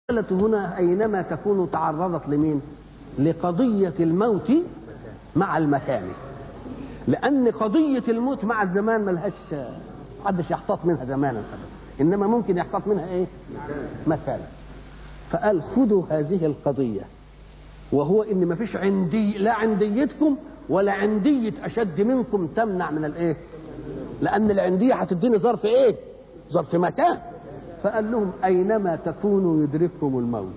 المسألة هنا أينما تكون تعرضت لمين لقضية الموت مع المكان لأن قضية الموت مع الزمان ملهاش محدش يحتاط منها زمانا أبدا إنما ممكن يحتاط منها إيه مكانا فقال خذوا هذه القضية وهو إن ما فيش عندي لا عنديتكم ولا عندية أشد منكم تمنع من الإيه لأن العندية هتديني ظرف إيه ظرف مكان فقال لهم أينما تكونوا يدرككم الموت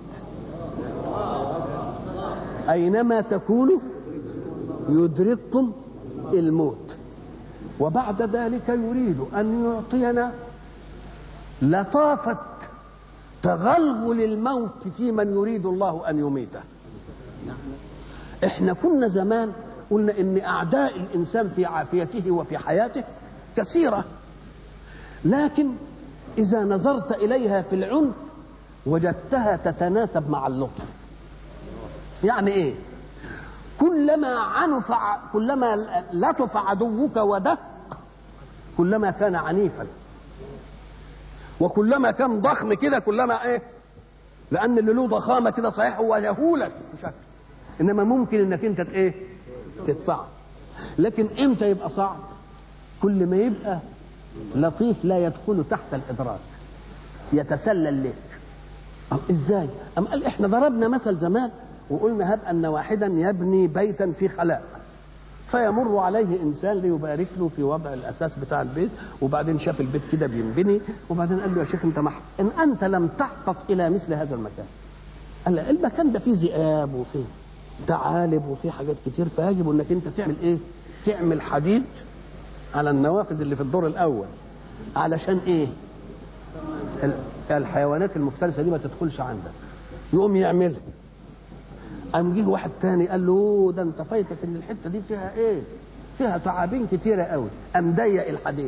أينما تكونوا يدرككم الموت وبعد ذلك يريد أن يعطينا لطافة تغلغل الموت في من يريد الله أن يميته احنا كنا زمان قلنا ان اعداء الانسان في عافيته وفي حياته كثيره لكن اذا نظرت اليها في العنف وجدتها تتناسب مع اللطف يعني ايه كلما عنف كلما لطف عدوك ودق كلما كان عنيفا وكلما كان ضخم كده كلما ايه لان اللي له ضخامه كده صحيح هو يهولك بشكل انما ممكن انك انت ايه تدفعه لكن امتى يبقى صعب كل ما يبقى لطيف لا يدخل تحت الادراك يتسلل لك أم ازاي ام قال احنا ضربنا مثل زمان وقلنا هب ان واحدا يبني بيتا في خلاء فيمر عليه انسان ليبارك له في وضع الاساس بتاع البيت وبعدين شاف البيت كده بينبني وبعدين قال له يا شيخ انت محت... ان انت لم تحقق الى مثل هذا المكان قال له المكان ده فيه ذئاب وفيه ثعالب وفيه حاجات كتير فيجب انك انت تعمل ايه تعمل حديد على النوافذ اللي في الدور الاول علشان ايه الحيوانات المفترسه دي ما تدخلش عندك يقوم يعملها قام جه واحد تاني قال له ده انت فايتك ان الحته دي فيها ايه فيها تعابين كتيره قوي قام ضيق الحديد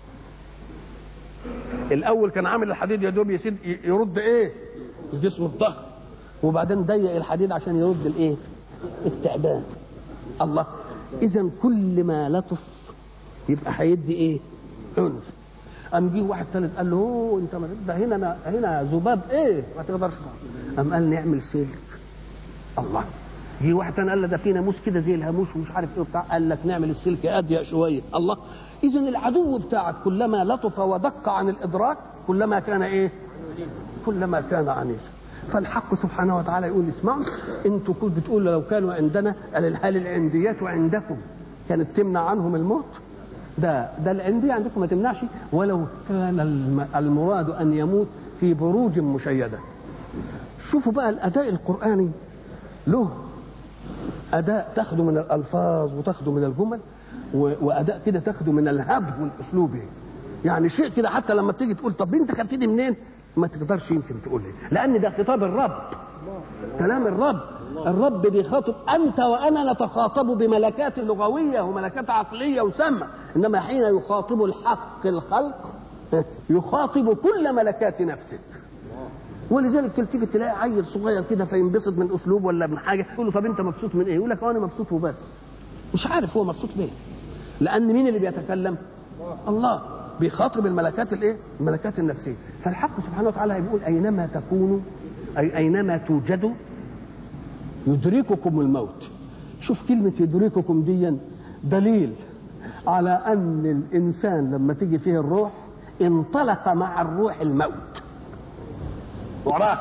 الاول كان عامل الحديد يا دوب يسد يرد ايه الجسم الضخم وبعدين ضيق الحديد عشان يرد الايه التعبان الله اذا كل ما لطف يبقى هيدي ايه عنف قام جه واحد ثالث قال له انت ما ده هنا أنا هنا ذباب ايه ما تقدرش قام قال نعمل سلك الله جه واحد ثاني قال له ده في ناموس كده زي الهاموش ومش عارف ايه وبتاع قال لك نعمل السلك اضيق شويه الله اذا العدو بتاعك كلما لطف ودق عن الادراك كلما كان ايه كلما كان عنيفا فالحق سبحانه وتعالى يقول اسمعوا انتوا كنتوا بتقولوا لو كانوا عندنا هل العنديات عندكم كانت تمنع عنهم الموت ده ده العندية عندكم ما تمنعش ولو كان المراد ان يموت في بروج مشيده شوفوا بقى الاداء القراني له اداء تاخده من الالفاظ وتاخده من الجمل واداء كده تاخده من الهبد والاسلوب يعني شيء كده حتى لما تيجي تقول طب انت خدتني دي منين ما تقدرش يمكن تقول لي لان ده خطاب الرب كلام الرب الرب بيخاطب انت وانا نتخاطب بملكات لغويه وملكات عقليه وسمع انما حين يخاطب الحق الخلق يخاطب كل ملكات نفسك ولذلك تلتفت تلاقي عيل صغير كده فينبسط من اسلوب ولا من حاجه تقول له طب انت مبسوط من ايه؟ يقول لك انا مبسوط وبس مش عارف هو مبسوط ليه لان مين اللي بيتكلم؟ الله بيخاطب الملكات الايه؟ الملكات النفسيه فالحق سبحانه وتعالى بيقول اينما تكونوا اي اينما توجدوا يدرككم الموت شوف كلمه يدرككم دي دليل على ان الانسان لما تيجي فيه الروح انطلق مع الروح الموت وراك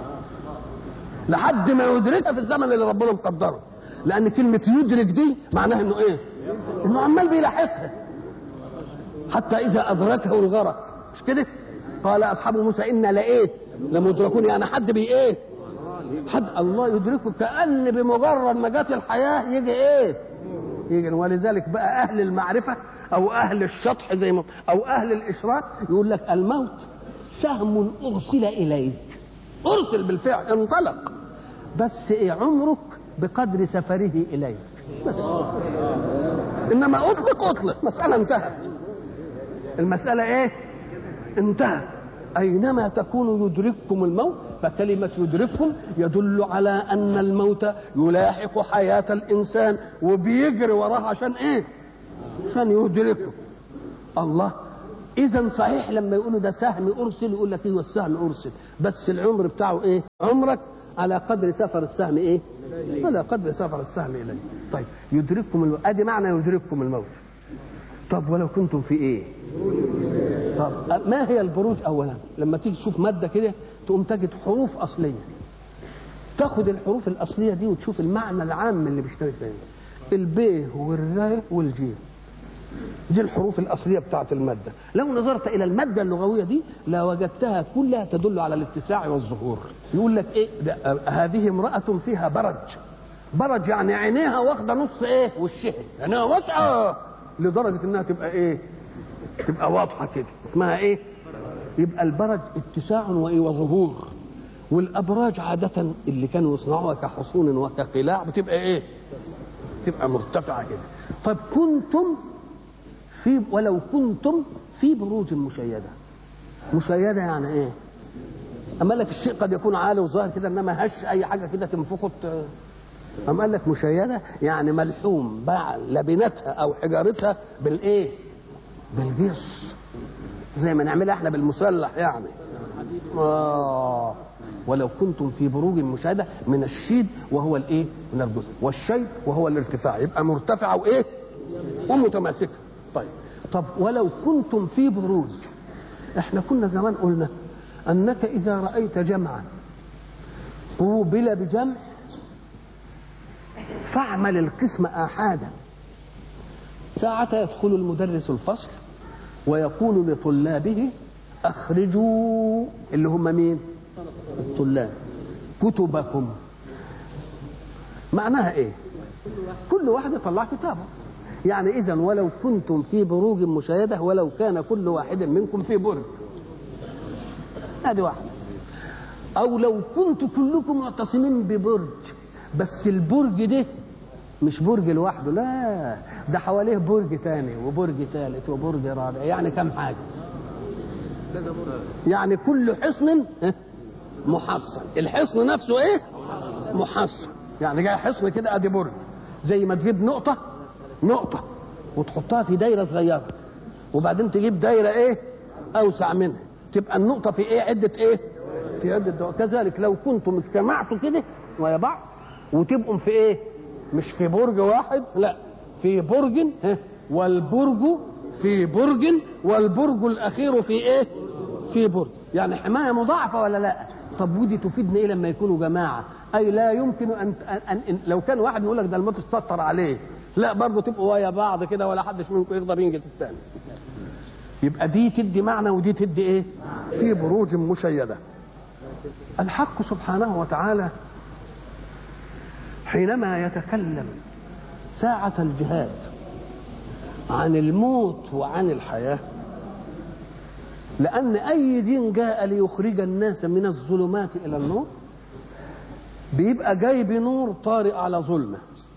لحد ما يدركها في الزمن اللي ربنا مقدره لان كلمه يدرك دي معناها انه ايه انه عمال بيلاحقها حتى اذا ادركه الغرق مش كده قال اصحاب موسى انا لايه لمدركون يعني حد بي ايه حد الله يدركه كان بمجرد ما جت الحياه يجي ايه يجي ولذلك بقى اهل المعرفه او اهل الشطح زي ما او اهل الاشراك يقول لك الموت سهم ارسل اليك ارسل بالفعل انطلق بس ايه عمرك بقدر سفره اليك بس انما اطلق اطلق مساله انتهت المساله ايه انتهت اينما تكونوا يدرككم الموت فكلمة يدرككم يدل على أن الموت يلاحق حياة الإنسان وبيجري وراه عشان إيه؟ عشان يدركه الله اذا صحيح لما يقولوا ده سهم ارسل يقول لك ايوه السهم ارسل بس العمر بتاعه ايه عمرك على قدر سفر السهم ايه على قدر سفر السهم اليه طيب يدرككم الموت ادي معنى يدرككم الموت طب ولو كنتم في ايه طب ما هي البروج اولا لما تيجي تشوف ماده كده تقوم تجد حروف اصليه تاخد الحروف الاصليه دي وتشوف المعنى العام اللي بيشترك فيها الب والراء والجيم دي الحروف الأصلية بتاعت المادة لو نظرت إلى المادة اللغوية دي لوجدتها كلها تدل على الاتساع والظهور يقول لك إيه ده هذه امرأة فيها برج برج يعني عينيها واخدة نص إيه وشها عينيها واسعة لدرجة إنها تبقى إيه تبقى واضحة كده اسمها إيه يبقى البرج اتساع وإيه وظهور والأبراج عادة اللي كانوا يصنعوها كحصون وكقلاع بتبقى إيه تبقى مرتفعة كده طب كنتم في ولو كنتم في بروج مشيدة مشيدة يعني ايه اما لك الشيء قد يكون عالي وظاهر كده انما هش اي حاجة كده تنفخه اما قال لك مشيدة يعني ملحوم باع لبنتها او حجارتها بالايه بالجص زي ما نعملها احنا بالمسلح يعني اه ولو كنتم في بروج مشاهده من الشيد وهو الايه من الجزء والشيب وهو الارتفاع يبقى مرتفعه وايه ومتماسكه طيب طب ولو كنتم في بروج احنا كنا زمان قلنا انك اذا رايت جمعا قوبل بجمع فاعمل القسم احادا ساعة يدخل المدرس الفصل ويقول لطلابه اخرجوا اللي هم مين الطلاب كتبكم معناها ايه كل واحد يطلع كتابه يعني اذا ولو كنتم في بروج مشاهده ولو كان كل واحد منكم في برج ادي واحد او لو كنتم كلكم معتصمين ببرج بس البرج ده مش برج لوحده لا ده حواليه برج ثاني وبرج ثالث وبرج رابع يعني كم حاجه يعني كل حصن محصن الحصن نفسه ايه محصن يعني جاي حصن كده ادي برج زي ما تجيب نقطه نقطه وتحطها في دايره صغيره وبعدين تجيب دايره ايه اوسع منها تبقى النقطه في ايه عده ايه في عده دول. كذلك لو كنتم اجتمعتوا كده ويا بعض وتبقوا في ايه مش في برج واحد لا في برج والبرج في برج والبرج الاخير في ايه في برج يعني حمايه مضاعفه ولا لا طب ودي تفيدنا ايه لما يكونوا جماعه اي لا يمكن ان, أن, أن لو كان واحد يقول لك ده الموت استطر عليه لا برضه تبقوا ويا بعض كده ولا حدش منكم يقدر ينجز الثاني يبقى دي تدي معنى ودي تدي ايه في بروج مشيده الحق سبحانه وتعالى حينما يتكلم ساعة الجهاد عن الموت وعن الحياة لأن أي دين جاء ليخرج الناس من الظلمات إلى النور بيبقى جاي بنور طارئ على ظلمة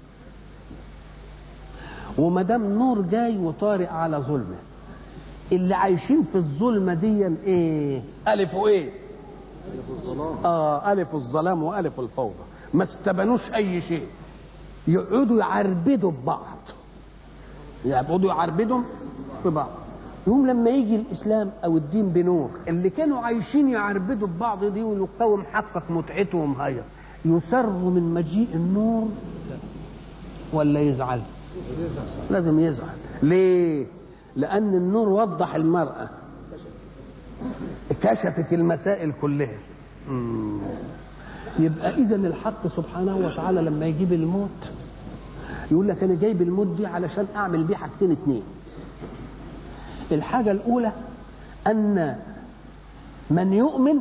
وما دام نور جاي وطارئ على ظلمة اللي عايشين في الظلمة دي ايه؟ ألف وإيه؟ ألف الظلام آه ألف الظلام وألف الفوضى ما استبنوش أي شيء يقعدوا يعربدوا ببعض يقعدوا يعربدوا في بعض يوم لما يجي الاسلام او الدين بنور اللي كانوا عايشين يعربدوا ببعض دي ويقاوم حقق متعتهم هي يسر من مجيء النور ولا يزعل لازم يزعل ليه لان النور وضح المراه كشفت المسائل كلها مم. يبقى اذا الحق سبحانه وتعالى لما يجيب الموت يقول لك انا جايب الموت دي علشان اعمل بيه حاجتين اتنين الحاجة الأولى أن من يؤمن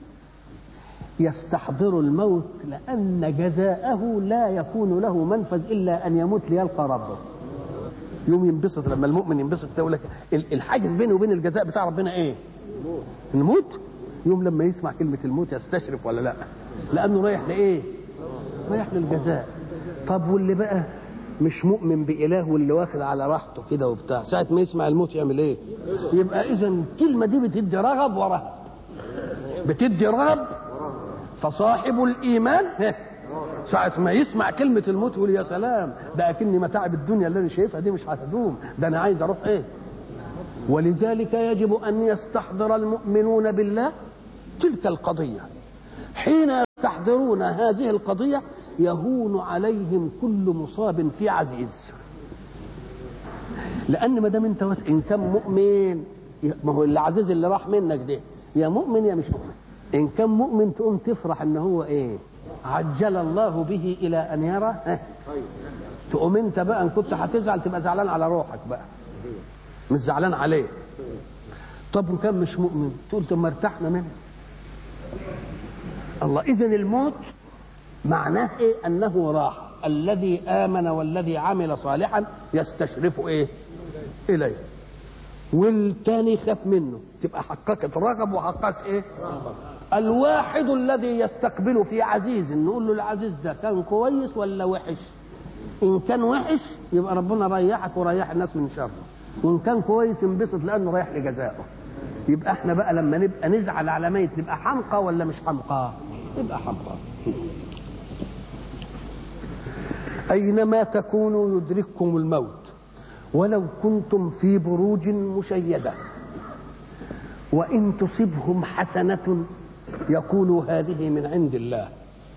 يستحضر الموت لأن جزاءه لا يكون له منفذ إلا أن يموت ليلقى ربه يوم ينبسط لما المؤمن ينبسط يقول لك الحاجز بينه وبين الجزاء بتاع ربنا ايه؟ الموت يوم لما يسمع كلمة الموت يستشرف ولا لا؟ لأنه رايح لإيه؟ رايح للجزاء طب واللي بقى مش مؤمن بإله واللي واخد على راحته كده وبتاع ساعة ما يسمع الموت يعمل ايه يبقى إذا الكلمة دي بتدي رغب ورهب بتدي رغب فصاحب الإيمان ساعة ما يسمع كلمة الموت يقول يا سلام ده أكني متاعب الدنيا اللي أنا شايفها دي مش هتدوم ده أنا عايز أروح إيه ولذلك يجب أن يستحضر المؤمنون بالله تلك القضية حين يستحضرون هذه القضية يهون عليهم كل مصاب في عزيز لأن ما دام أنت إن كان مؤمن ما هو العزيز اللي راح منك ده يا مؤمن يا مش مؤمن إن كان مؤمن تقوم تفرح إن هو إيه عجل الله به إلى أن يرى اه تقوم أنت بقى إن كنت هتزعل تبقى زعلان على روحك بقى مش زعلان عليه طب وكان مش مؤمن تقول طب ما ارتحنا منه الله اذا الموت معناه ايه انه راح الذي امن والذي عمل صالحا يستشرف ايه اليه والتاني خاف منه تبقى حققت رغب وحققت ايه الواحد الذي يستقبل في عزيز نقول له العزيز ده كان كويس ولا وحش ان كان وحش يبقى ربنا ريحك وريح الناس من شره وان كان كويس انبسط لانه رايح لجزائه يبقى احنا بقى لما نبقى نزعل على ميت نبقى حمقى ولا مش حمقى يبقى حمقى اينما تكونوا يدرككم الموت ولو كنتم في بروج مشيده وان تصبهم حسنه يقولوا هذه من عند الله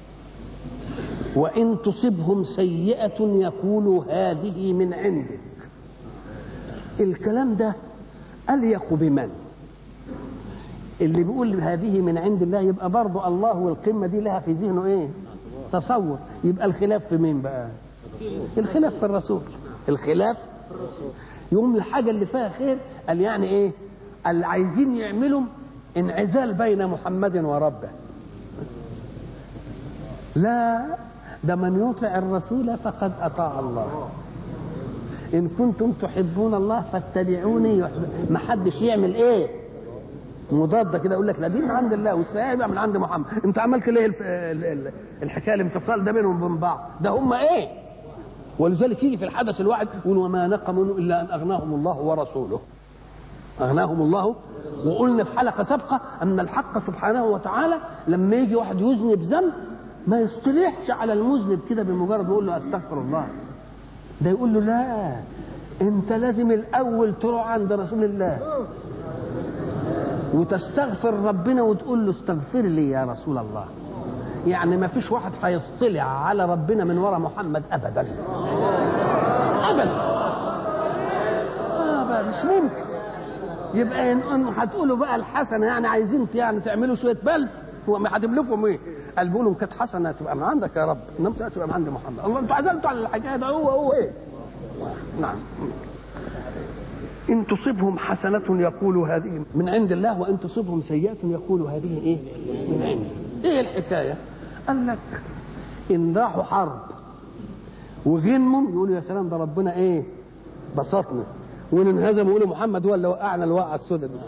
وان تصبهم سيئه يقولوا هذه من عندك الكلام ده اليق بمن اللي بيقول هذه من عند الله يبقى برضه الله والقمه دي لها في ذهنه ايه تصور يبقى الخلاف في مين بقى الخلاف في الرسول الخلاف يوم الحاجه اللي فيها خير قال يعني ايه اللي عايزين يعملوا انعزال بين محمد وربه لا ده من يطع الرسول فقد اطاع الله ان كنتم تحبون الله فاتبعوني ما حدش يعمل ايه مضاده كده يقول لك لا دي من عند الله والسيئه يبقى من عند محمد انت عملت ليه الف... الحكايه الانفصال ده بينهم وبين بعض ده هم ايه ولذلك يجي في الحدث الواحد يقول وما نقموا الا ان اغناهم الله ورسوله اغناهم الله وقلنا في حلقه سابقه ان الحق سبحانه وتعالى لما يجي واحد يذنب ذنب ما يصطلحش على المذنب كده بمجرد يقول له استغفر الله ده يقول له لا انت لازم الاول تروح عند رسول الله وتستغفر ربنا وتقول له استغفر لي يا رسول الله يعني ما فيش واحد هيصطلع على ربنا من وراء محمد ابدا ابدا ابدا مش ممكن يبقى ان هتقولوا بقى الحسنه يعني عايزين يعني تعملوا شويه بلف هو ما هتبلفهم ايه؟ قال بيقولوا كانت حسنه تبقى من عندك يا رب انما تبقى من عند محمد الله انتوا عزلتوا على الحكايه ده هو هو ايه؟ نعم إن تصبهم حسنة يقولوا هذه من عند الله وإن تصبهم سيئة يقولوا هذه إيه؟ من عند إيه الحكاية؟ قال لك إن راحوا حرب وغنموا يقولوا يا سلام ده ربنا إيه؟ بسطنا وإن انهزموا يقولوا محمد هو اللي وقعنا الوقعة السوداء دي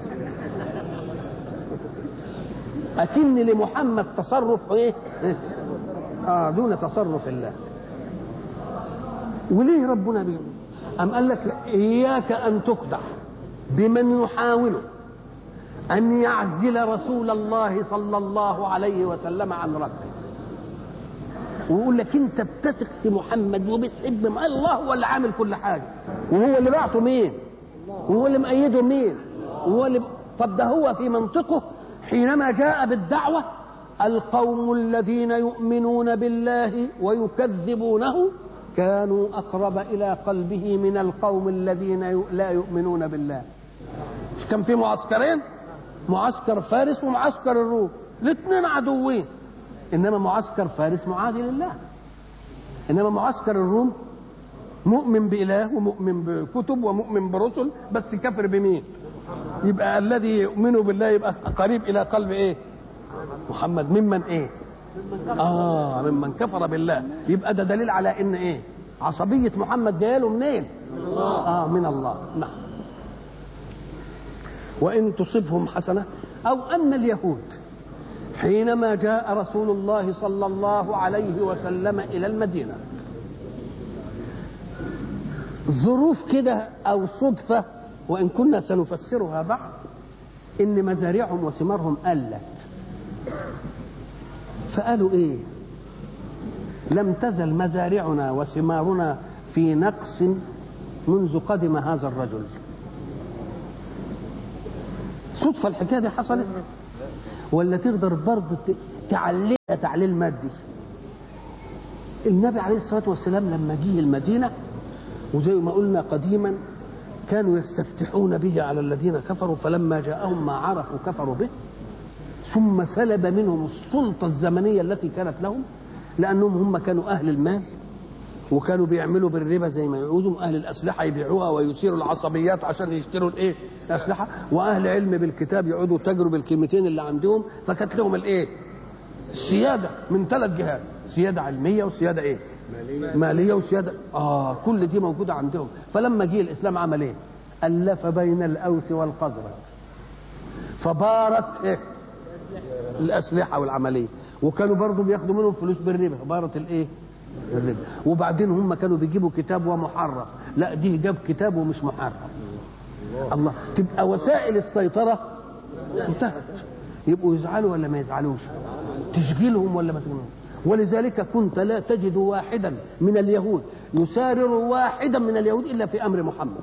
أكن لمحمد تصرف إيه؟ آه دون تصرف الله وليه ربنا بيقول أم قال لك إياك أن تخدع بمن يحاول أن يعزل رسول الله صلى الله عليه وسلم عن ربه ويقول لك أنت بتثق في محمد وبتحب ما الله هو اللي عامل كل حاجة وهو اللي بعته مين وهو اللي مأيده مين وهو اللي طب ده هو في منطقه حينما جاء بالدعوة القوم الذين يؤمنون بالله ويكذبونه كانوا أقرب إلى قلبه من القوم الذين لا يؤمنون بالله مش كان في معسكرين معسكر فارس ومعسكر الروم الاثنين عدوين إنما معسكر فارس معادي لله إنما معسكر الروم مؤمن بإله ومؤمن بكتب ومؤمن برسل بس كفر بمين يبقى الذي يؤمن بالله يبقى قريب إلى قلب إيه محمد ممن إيه اه ممن كفر بالله يبقى ده دليل على ان ايه عصبيه محمد جايه له منين اه من الله نعم وان تصبهم حسنه او ان اليهود حينما جاء رسول الله صلى الله عليه وسلم الى المدينه ظروف كده او صدفه وان كنا سنفسرها بعد ان مزارعهم وثمارهم قلت فقالوا ايه لم تزل مزارعنا وثمارنا في نقص منذ قدم هذا الرجل صدفة الحكاية دي حصلت ولا تقدر برضه ت- تعللها تعليل مادي النبي عليه الصلاة والسلام لما جه المدينة وزي ما قلنا قديما كانوا يستفتحون به على الذين كفروا فلما جاءهم ما عرفوا كفروا به ثم سلب منهم السلطة الزمنية التي كانت لهم لأنهم هم كانوا أهل المال وكانوا بيعملوا بالربا زي ما يعوزوا أهل الأسلحة يبيعوها ويثيروا العصبيات عشان يشتروا الإيه؟ الأسلحة وأهل علم بالكتاب يقعدوا تجروا بالكلمتين اللي عندهم فكانت لهم الإيه؟ السيادة من ثلاث جهات سيادة علمية وسيادة إيه؟ مالية وسيادة آه كل دي موجودة عندهم فلما جه الإسلام عمل إيه؟ ألف بين الأوس والخزرج فبارت إيه؟ الأسلحة والعملية وكانوا برضو بياخدوا منهم فلوس بالربا بارت الإيه؟ الربا وبعدين هم كانوا بيجيبوا كتاب ومحرف لا دي جاب كتاب ومش محرف الله تبقى وسائل السيطرة انتهت يبقوا يزعلوا ولا ما يزعلوش تشغلهم ولا ما تشغلهم ولذلك كنت لا تجد واحدا من اليهود يسارر واحدا من اليهود الا في امر محمد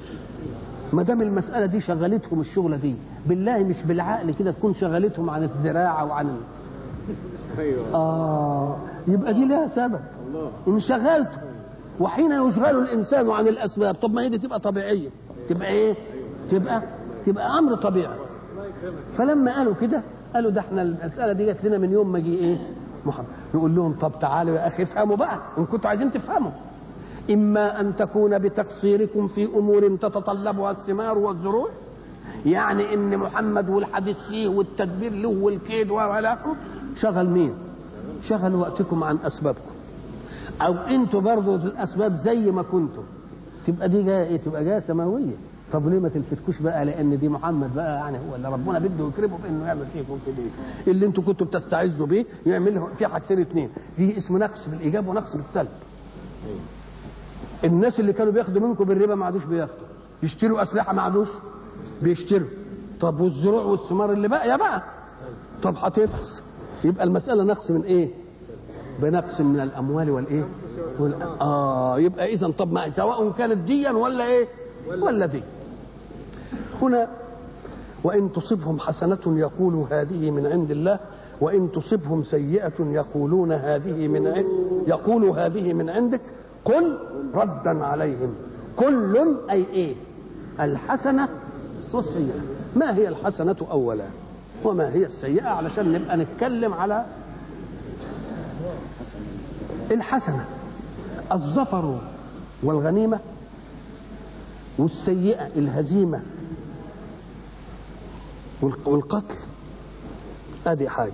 ما دام المساله دي شغلتهم الشغله دي بالله مش بالعقل كده تكون شغلتهم عن الزراعه وعن ال... ايوه اه يبقى دي لها سبب انشغلته وحين يشغل الانسان عن الاسباب طب ما هي دي تبقى طبيعيه تبقى ايه تبقى تبقى امر طبيعي فلما قالوا كده قالوا ده احنا المساله دي جت لنا من يوم ما جه ايه محمد يقول لهم طب تعالوا يا اخي افهموا بقى ان كنتوا عايزين تفهموا اما ان تكون بتقصيركم في امور تتطلبها الثمار والزروع يعني ان محمد والحديث فيه والتدبير له والكيد والى اخره شغل مين شغل وقتكم عن اسبابكم او انتوا برضو الاسباب زي ما كنتم تبقى دي جايه ايه تبقى جايه سماويه طب ليه ما تلفتكوش بقى لان دي محمد بقى يعني هو اللي ربنا بده يكرمه بانه يعمل فيكم كده إيه؟ اللي انتوا كنتوا بتستعزوا بيه يعمل في حاجتين اثنين في اسم نقص بالايجاب ونقص بالسلب الناس اللي كانوا بياخدوا منكم بالربا ما عادوش بياخدوا يشتروا اسلحه ما عادوش بيشتروا طب والزروع والثمار اللي بقى يا بقى طب هتنقص يبقى المساله نقص من ايه بنقص من الاموال والايه وال... اه يبقى اذا طب ما سواء كانت ديا ولا ايه ولا دي هنا وان تصبهم حسنه يقولوا هذه من عند الله وان تصبهم سيئه يقولون هذه من عند يقولوا هذه من عندك قل ردا عليهم كل اي ايه الحسنه والسيئه ما هي الحسنه اولا وما هي السيئه علشان نبقى نتكلم على الحسنه الظفر والغنيمه والسيئه الهزيمه والقتل ادي حاجه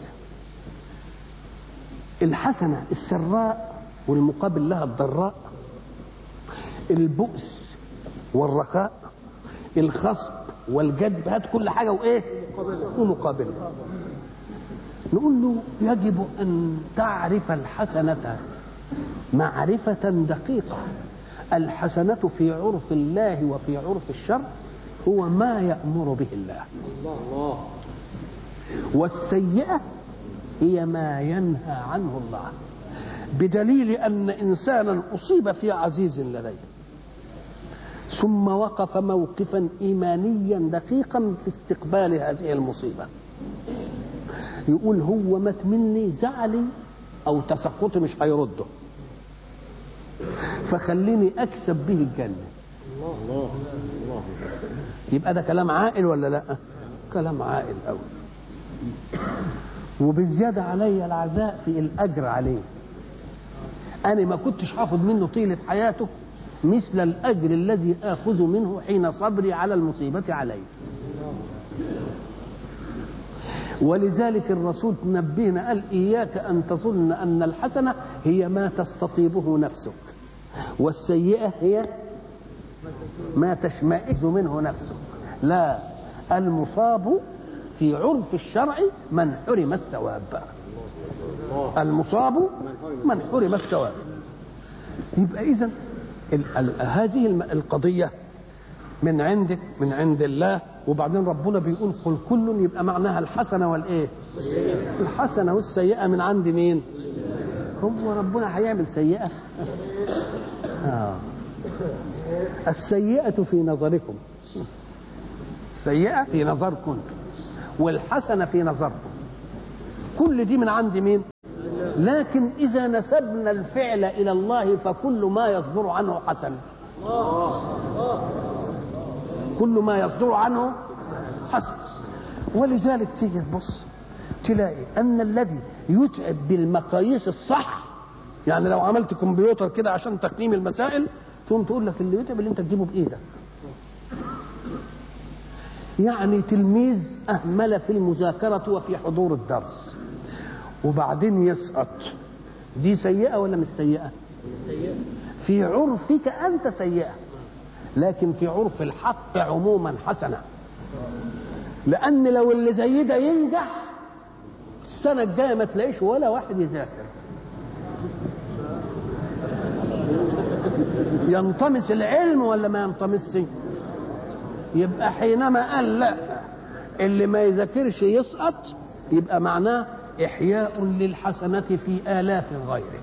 الحسنه السراء والمقابل لها الضراء البؤس والرخاء الخصب والجدب هات كل حاجه وايه ومقابلها نقول له يجب ان تعرف الحسنه معرفه دقيقه الحسنه في عرف الله وفي عرف الشر هو ما يامر به الله الله والسيئه هي ما ينهى عنه الله بدليل ان انسانا اصيب في عزيز لديه ثم وقف موقفا ايمانيا دقيقا في استقبال هذه المصيبه يقول هو مات مني زعلي او تسخطي مش هيرده فخليني اكسب به الجنه الله الله الله يبقى ده كلام عاقل ولا لا كلام عاقل قوي وبالزياده علي العزاء في الاجر عليه انا ما كنتش هاخد منه طيله حياته مثل الاجر الذي اخذ منه حين صبري على المصيبه علي ولذلك الرسول نبهنا قال اياك ان تظن ان الحسنه هي ما تستطيبه نفسك والسيئه هي ما تشمئز منه نفسك لا المصاب في عرف الشرع من حرم الثواب المصاب من حرم الثواب يبقى اذا ال- ال- هذه الم- القضيه من عندك من عند الله وبعدين ربنا بيقول قل كل يبقى معناها الحسنه والايه الحسنه والسيئه من عند مين هو ربنا هيعمل سيئه آه. السيئه في نظركم السيئة في نظركم والحسنة في نظركم كل دي من عند مين لكن إذا نسبنا الفعل إلى الله فكل ما يصدر عنه حسن كل ما يصدر عنه حسن ولذلك تيجي تبص تلاقي أن الذي يتعب بالمقاييس الصح يعني لو عملت كمبيوتر كده عشان تقييم المسائل تقوم تقول لك اللي يتعب اللي انت تجيبه بايدك يعني تلميذ اهمل في المذاكره وفي حضور الدرس وبعدين يسقط دي سيئه ولا مش سيئه في عرفك انت سيئه لكن في عرف الحق عموما حسنه لان لو اللي زي ده ينجح السنه الجايه ما تلاقيش ولا واحد يذاكر ينطمس العلم ولا ما ينطمسش يبقى حينما قال لا اللي ما يذاكرش يسقط يبقى معناه إحياء للحسنة في آلاف غيره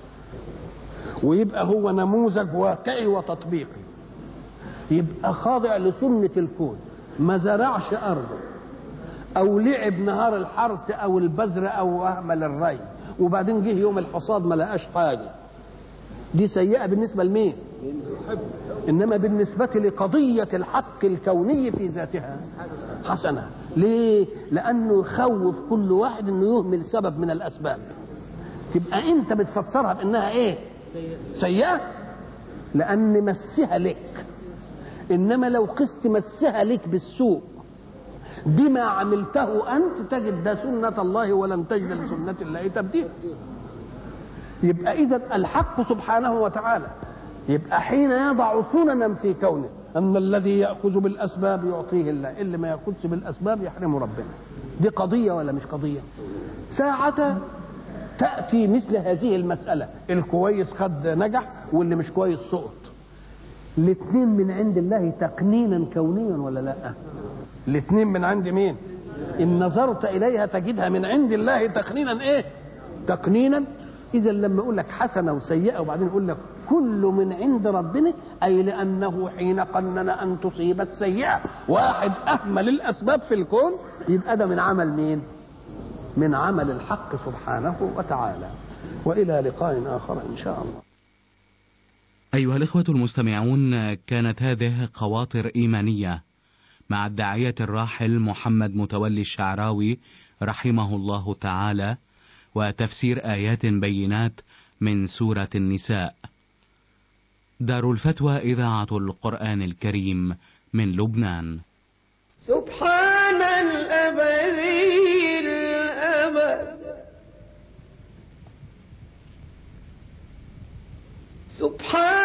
ويبقى هو نموذج واقعي وتطبيقي يبقى خاضع لسنة الكون ما زرعش أرضه أو لعب نهار الحرث أو البذر أو أهمل الري وبعدين جه يوم الحصاد ما لقاش حاجة دي سيئة بالنسبة لمين؟ إنما بالنسبة لقضية الحق الكوني في ذاتها حسنة ليه؟ لأنه يخوف كل واحد إنه يهمل سبب من الأسباب تبقى أنت بتفسرها بأنها إيه؟ سيئة لأن مسها لك إنما لو قست مسها لك بالسوء بما عملته أنت تجد ده سنة الله ولن تجد لسنة الله تبديلا يبقى إذا الحق سبحانه وتعالى يبقى حين يضع سننا في كونه أن الذي يأخذ بالأسباب يعطيه الله اللي ما يأخذش بالأسباب يحرمه ربنا دي قضية ولا مش قضية ساعة تأتي مثل هذه المسألة الكويس خد نجح واللي مش كويس سقط الاثنين من عند الله تقنينا كونيا ولا لا الاثنين من عند مين ان نظرت اليها تجدها من عند الله تقنينا ايه تقنينا اذا لما يقول لك حسنه وسيئه وبعدين يقول لك كل من عند ربنا اي لانه حين قنن ان تصيب السيئه واحد اهمل الاسباب في الكون يبقى ده من عمل مين من عمل الحق سبحانه وتعالى والى لقاء اخر ان شاء الله أيها الإخوة المستمعون كانت هذه خواطر إيمانية مع الداعية الراحل محمد متولي الشعراوي رحمه الله تعالى وتفسير آيات بينات من سورة النساء. دار الفتوى إذاعة القرآن الكريم من لبنان. سبحان الأبدي الأبد سبحان